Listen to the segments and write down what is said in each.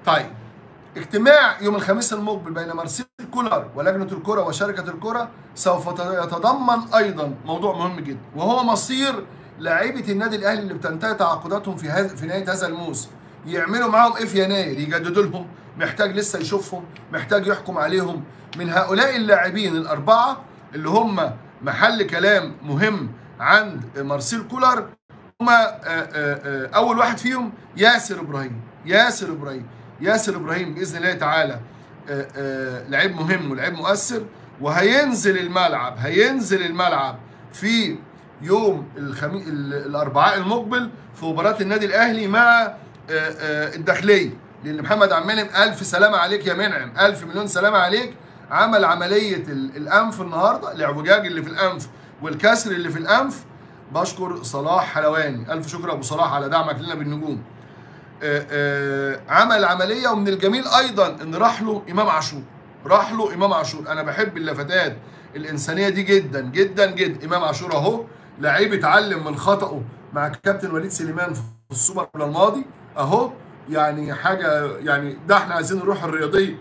طيب اجتماع يوم الخميس المقبل بين مارسيل كولر ولجنه الكره وشركه الكره سوف يتضمن ايضا موضوع مهم جدا وهو مصير لاعيبه النادي الاهلي اللي بتنتهي تعاقداتهم في هذا في نهايه هذا الموسم يعملوا معاهم ايه في يناير يجددوا لهم محتاج لسه يشوفهم محتاج يحكم عليهم من هؤلاء اللاعبين الاربعه اللي هم محل كلام مهم عند مارسيل كولر هم اول واحد فيهم ياسر ابراهيم ياسر ابراهيم ياسر ابراهيم باذن الله تعالى لعيب مهم ولعيب مؤثر وهينزل الملعب هينزل الملعب في يوم الخميس الاربعاء المقبل في مباراه النادي الاهلي مع الداخليه لان محمد عبد المنعم الف سلامه عليك يا منعم الف مليون سلامه عليك عمل عمليه الانف النهارده الاعوجاج اللي في الانف والكسر اللي في الانف بشكر صلاح حلواني الف شكر ابو صلاح على دعمك لنا بالنجوم آآ آآ عمل عمليه ومن الجميل ايضا ان راح له امام عاشور راح له امام عاشور انا بحب اللفتات الانسانيه دي جدا جدا جدا امام عاشور اهو لعيب اتعلم من خطأه مع الكابتن وليد سليمان في السوبر الماضي اهو يعني حاجه يعني ده احنا عايزين الروح الرياضيه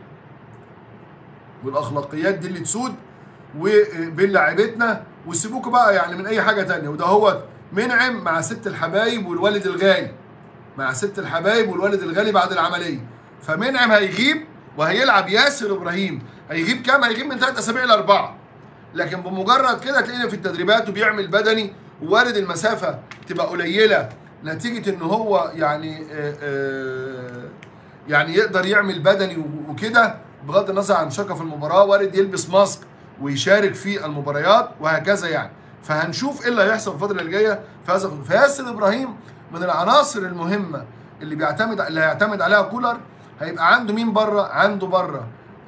والاخلاقيات دي اللي تسود وبين لاعيبتنا وسيبوكوا بقى يعني من اي حاجه تانية وده هو منعم مع ست الحبايب والوالد الغالي مع ست الحبايب والوالد الغالي بعد العمليه فمنعم هيغيب وهيلعب ياسر ابراهيم هيغيب كام هيغيب من ثلاث اسابيع لاربعه لكن بمجرد كده تلاقينا في التدريبات وبيعمل بدني ووارد المسافه تبقى قليله نتيجه ان هو يعني آآ آآ يعني يقدر يعمل بدني وكده بغض النظر عن مشاركه في المباراه وارد يلبس ماسك ويشارك في المباريات وهكذا يعني فهنشوف ايه اللي هيحصل في الفتره اللي جايه في هذا فياسر ابراهيم من العناصر المهمه اللي بيعتمد اللي هيعتمد عليها كولر هيبقى عنده مين بره عنده بره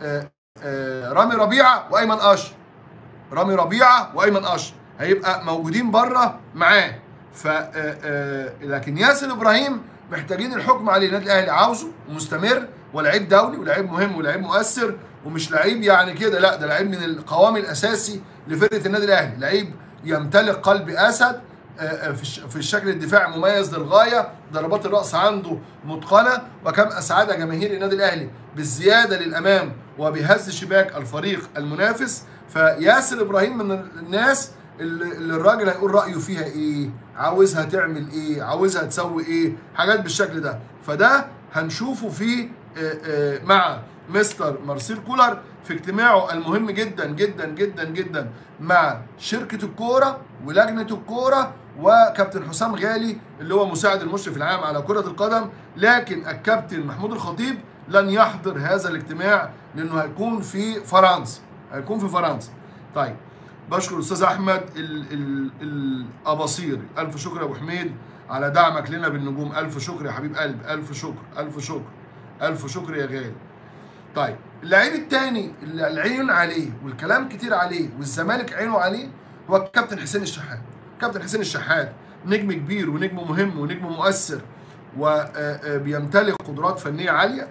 رامي ربيعه وايمن اشرف رامي ربيعه وايمن اشرف هيبقى موجودين بره معاه ف لكن ياسر ابراهيم محتاجين الحكم عليه النادي الاهلي عاوزه ومستمر ولعيب دولي ولعيب مهم ولعيب مؤثر ومش لعيب يعني كده لا ده لعيب من القوام الاساسي لفرقه النادي الاهلي لعيب يمتلك قلب اسد في الشكل الدفاعي مميز للغايه ضربات الراس عنده متقنه وكم اسعد جماهير النادي الاهلي بالزياده للامام وبهز شباك الفريق المنافس فياسر ابراهيم من الناس اللي الراجل هيقول رايه فيها ايه عاوزها تعمل ايه عاوزها تسوي ايه حاجات بالشكل ده فده هنشوفه في مع مستر مارسيل كولر في اجتماعه المهم جدا جدا جدا جدا مع شركه الكوره ولجنه الكوره وكابتن حسام غالي اللي هو مساعد المشرف العام على كره القدم لكن الكابتن محمود الخطيب لن يحضر هذا الاجتماع لانه هيكون في فرنسا هيكون في فرنسا طيب بشكر الاستاذ احمد الاباصيري الف شكر يا ابو حميد على دعمك لنا بالنجوم الف شكر يا حبيب قلب الف شكر الف شكر الف شكر يا غالي طيب اللعيب الثاني اللي العين عليه والكلام كتير عليه والزمالك عينه عليه هو الكابتن حسين الشحات كابتن حسين الشحات نجم كبير ونجم مهم ونجم مؤثر وبيمتلك قدرات فنيه عاليه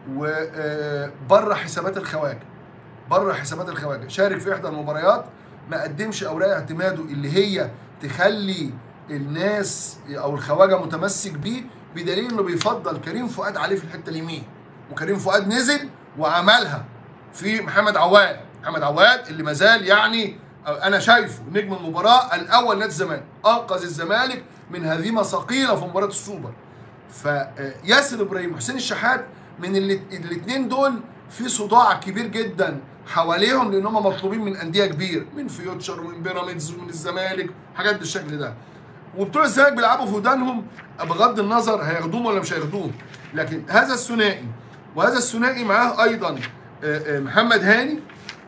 وبره حسابات الخواجه بره حسابات الخواجه شارك في احدى المباريات ما قدمش اوراق اعتماده اللي هي تخلي الناس او الخواجه متمسك بيه بدليل انه بيفضل كريم فؤاد عليه في الحته اليمين وكريم فؤاد نزل وعملها في محمد عواد محمد عواد اللي مازال يعني انا شايفه نجم المباراه الاول نادي الزمالك انقذ الزمالك من هزيمه ثقيله في مباراه السوبر فياسر ابراهيم وحسين الشحات من الاثنين دول في صداع كبير جدا حواليهم لان هم مطلوبين من انديه كبير من فيوتشر ومن بيراميدز ومن الزمالك حاجات بالشكل ده وبتوع الزمالك بيلعبوا في ودانهم بغض النظر هياخدوهم ولا مش هياخدوهم لكن هذا الثنائي وهذا الثنائي معاه ايضا محمد هاني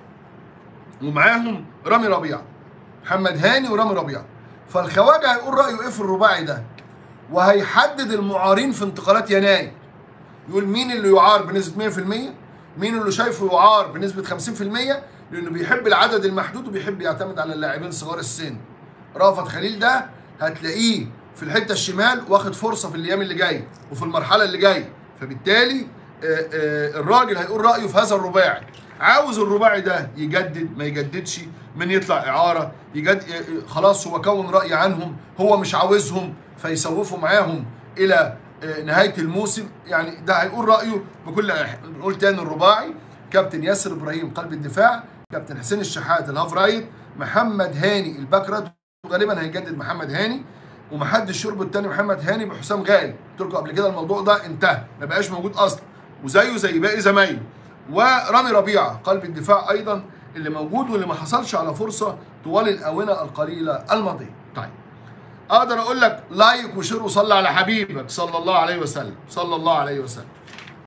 ومعاهم رامي ربيعه محمد هاني ورامي ربيعه فالخواجه هيقول رايه ايه في الرباعي ده وهيحدد المعارين في انتقالات يناير يقول مين اللي يعار بنسبه 100% مين اللي شايفه يعار بنسبه 50% لانه بيحب العدد المحدود وبيحب يعتمد على اللاعبين صغار السن رافت خليل ده هتلاقيه في الحته الشمال واخد فرصه في الايام اللي جايه وفي المرحله اللي جايه فبالتالي الراجل هيقول رايه في هذا الرباعي عاوز الرباعي ده يجدد ما يجددش من يطلع اعاره يجد خلاص هو كون راي عنهم هو مش عاوزهم فيسوفوا معاهم الى آه، نهايه الموسم يعني ده هيقول رايه بكل إح- نقول تاني الرباعي كابتن ياسر ابراهيم قلب الدفاع كابتن حسين الشحات الهاف رايت محمد هاني الباك رايت وغالبا هيجدد محمد هاني ومحدش شرب التاني محمد هاني بحسام غالي قلت لكم قبل كده الموضوع ده انتهى ما بقاش موجود اصلا وزيه زي باقي زمايله ورامي ربيعه قلب الدفاع ايضا اللي موجود واللي ما حصلش على فرصه طوال الاونه القليله الماضيه طيب اقدر اقول لك لايك وشير وصلي على حبيبك صلى الله عليه وسلم صلى الله عليه وسلم